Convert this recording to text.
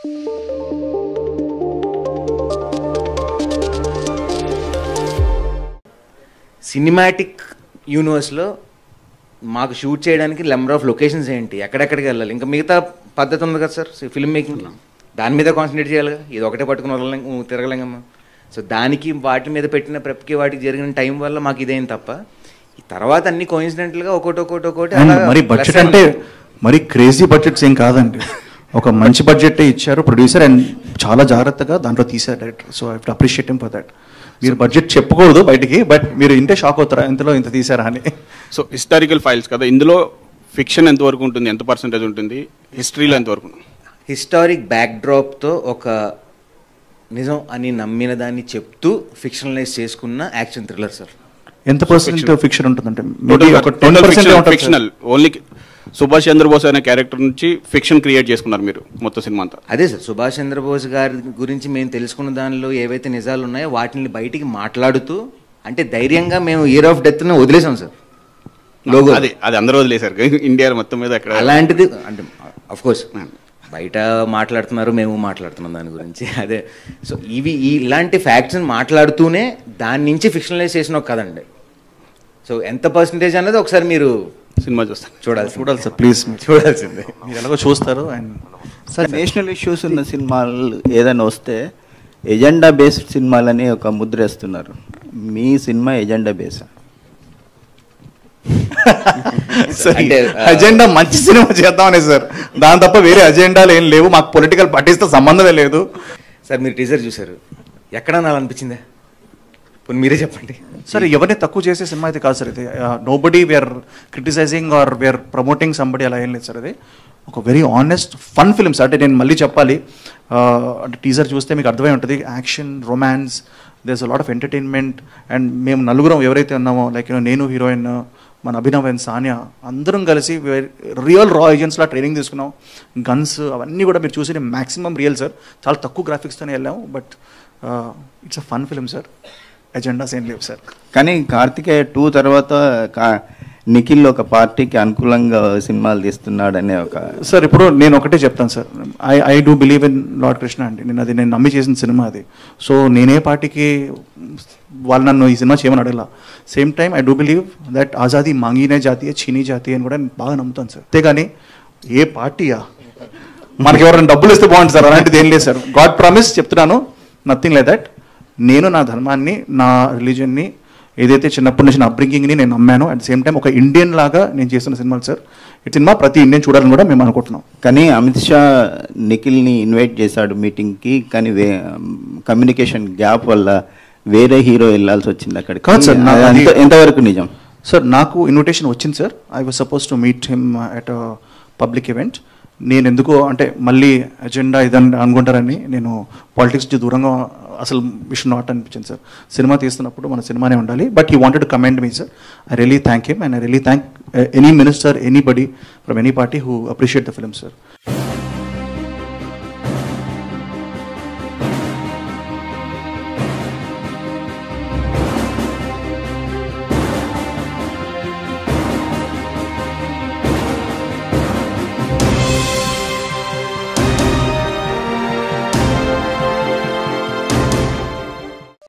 cinematic యూనివర్స్లో మాకు shoot చేయడానికి number of locations ఏంటి ఎక్కడెక్కడికి వెళ్ళాలి ఇంకా మిగతా పద్ధతి ఉంది కదా సార్ ఫిల్మ్ మేకింగ్ దాని మీద కాన్సన్ట్రేట్ చేయాలిగా ఇది ఒకటే పట్టుకుని వదలలేం ఊ, తిరగలేంగమ్మా సో దానికి వాటి మీద పెట్టిన ప్రెప్కి వాటికి జరిగిన టైం వల్ల మాకు ఇదేం తప్ప ఈ తర్వాత అన్ని కోయిన్సిడెంటల్గా ఒకటి ఒకటి ఒకటి అండ్ అలా మరి బడ్జెట్ plus అంటే మరి క్రేజీ బడ్జెట్స్ ఏం కాదండి ఒక మంచి బడ్జెట్ ఇచ్చారు ప్రొడ్యూసర్ అండ్ చాలా జాగ్రత్తగా దాంట్లో తీశారు director so I appreciate him for that మీరు బడ్జెట్ చెప్పుకోకూడదు బయటికి బట్ మీరు ఇంటే షాక్ అవుతారా ఇంతలో ఇంత తీసారా అని సో హిస్టారికల్ ఫైల్స్ కదా ఇందులో ఫిక్షన్ ఎంతవరకు ఉంటుంది ఎంత పర్సెంటేజ్ ఉంటుంది హిస్టరీలో ఎంతవరకు ఉంటుంది హిస్టారిక్ బ్యాక్డ్రాప్తో ఒక నిజం అని నమ్మిన దాన్ని చెప్తూ ఫిక్షనలైజ్ చేసుకున్న యాక్షన్ థ్రిల్లర్ సార్ ఎంత పర్సెంట్ ఫిక్షన్ ఉంటుందంటే మేబీ ఒక ten percent fictional only Subhash Chandrabose అనే క్యారెక్టర్ నుంచి ఫిక్షన్ క్రియేట్ చేసుకున్నారు మీరు మొత్తం సినిమా అంతా అదే సార్ సుభాష్ చంద్రబోస్ గారి గురించి మేము తెలుసుకున్న దానిలో ఏవైతే నిజాలు ఉన్నాయో వాటిని బయటికి మాట్లాడుతూ అంటే ధైర్యంగా మేము ఇయర్ ఆఫ్ డెత్ని వదిలేసాం సార్ లోగో అదే అది అందరూ వదిలేశారు ఇండియా మొత్తం మీద అక్కడ అలాంటిది అంటే అఫ్ కోర్స్ బయట మాట్లాడుతున్నారు మేము మాట్లాడుతున్నాం దాని గురించి అదే సో ఇవి ఈ ఇలాంటి ఫ్యాక్ట్స్ని మాట్లాడుతూనే దాని నుంచి ఫిక్షనలైజ్ చేసిన ఒక కదండి సో ఎంత పర్సంటేజ్ అన్నది ఒకసారి మీరు సినిమా చూస్తాను చూడాలి చూడాలి సార్ ప్లీజ్ చూడాల్సిందే మీరు ఎలాగో చూస్తారు అండ్ సార్ నేషనల్ ఇష్యూస్ ఉన్న సినిమాలు ఏదైనా వస్తే ఎజెండా బేస్డ్ సినిమాలని ఒక ముద్ర వేస్తున్నారు మీ సినిమా ఎజెండా బేస్ అంటే, ఆ, అజెండా మంచి సినిమా చేద్దామనే సార్ దాని తప్ప వేరే అజెండాలు ఏం లేవు మాకు పొలిటికల్ పార్టీస్తో సంబంధమే లేదు సార్ మీరు టీజర్ చూశారు ఎక్కడ నాకు అనిపించిందే పోనీ మీరే చెప్పండి సార్ ఎవరిని తక్కువ చేసే సినిమా అయితే కాదు సార్ ఇది nobody we're criticising or we're promoting somebody అలా ఏం లేదు సార్ అది ఒక very honest fun film sir అంటే నేను మళ్ళీ చెప్పాలి Uh, అంటే టీజర్ చూస్తే మీకు అర్థమై ఉంటుంది action romance there's a lot of entertainment and మేము నలుగురం ఎవరైతే ఉన్నామో లైక్ నేను హీరోయిన్ మన అభినవ్ అండ్ సానియా అందరం కలిసి రియల్ రా ఏజెంట్స్లా ట్రైనింగ్ తీసుకున్నాం గన్స్ అవన్నీ కూడా మీరు చూసి మ్యాక్సిమం రియల్ సార్ చాలా తక్కువ గ్రాఫిక్స్తోనే వెళ్ళాము but it's a fun film sir agendas ఏం లేవు సార్ కానీ కార్తికేయ టూ తర్వాత కా- నిఖిల్ ఒక పార్టీకి అనుకూలంగా సినిమాలు తీస్తున్నాడనే ఒక సార్ ఇప్పుడు నేను ఒకటే చెప్తాను sir I I do believe in lord Krishna అండి నేను అది నేను నమ్మి చేసిన సినిమా అది సో నేనే పార్టీకి వాళ్ళు నన్ను ఈ సినిమా చేయమని అడగల same time I do believe that ఆజాదీ మాంగీనే జాతీయ చీనీ జాతీయ అని కూడా నేను బాగా నమ్ముతాను సార్ అంతేగాని ఏ పార్టీయా మనకి ఎవరైనా డబ్బులు ఇస్తే బాగుంటుంది సార్ అలాంటిది ఏం లేదు సార్ గాడ్ ప్రామిస్ చెప్తున్నాను నథింగ్ లైక్ దట్ నేను నా ధర్మాన్ని నా రిలీజన్ని ఏదైతే చిన్నప్పటి నుంచి నా అప్బ్రింగింగ్ని నేను నమ్మాను అట్ సేమ్ టైం ఒక ఇండియన్ లాగా నేను చేస్తున్న సినిమాలు సార్ ఈ సినిమా ప్రతి ఇండియన్ చూడాలని కూడా మేము అనుకుంటున్నాం కానీ అమిత్ షా నిఖిల్ని ఇన్వైట్ చేశాడు మీటింగ్కి కానీ వే కమ్యూనికేషన్ గ్యాప్ వల్ల వేరే హీరో వెళ్ళాల్సి వచ్చింది అక్కడికి కాదు సార్, నా- అది అది- ఎంత- ఎంతవరకు నిజం సార్ నాకు ఇన్విటేషన్ వచ్చింది sir I was supposed to meet him at public event నేను ఎందుకో అంటే మళ్ళీ అజెండా ఇదని అనుకుంటారని నేను పాలిటిక్స్ నుంచి దూరంగా అసలు విష్ నాట్ అనిపించింది సార్ సినిమా తీస్తున్నప్పుడు మన సినిమానే ఉండాలి but he wanted commend me sir I really thank him and I really thank any minister anybody from any party who appreciate the film sir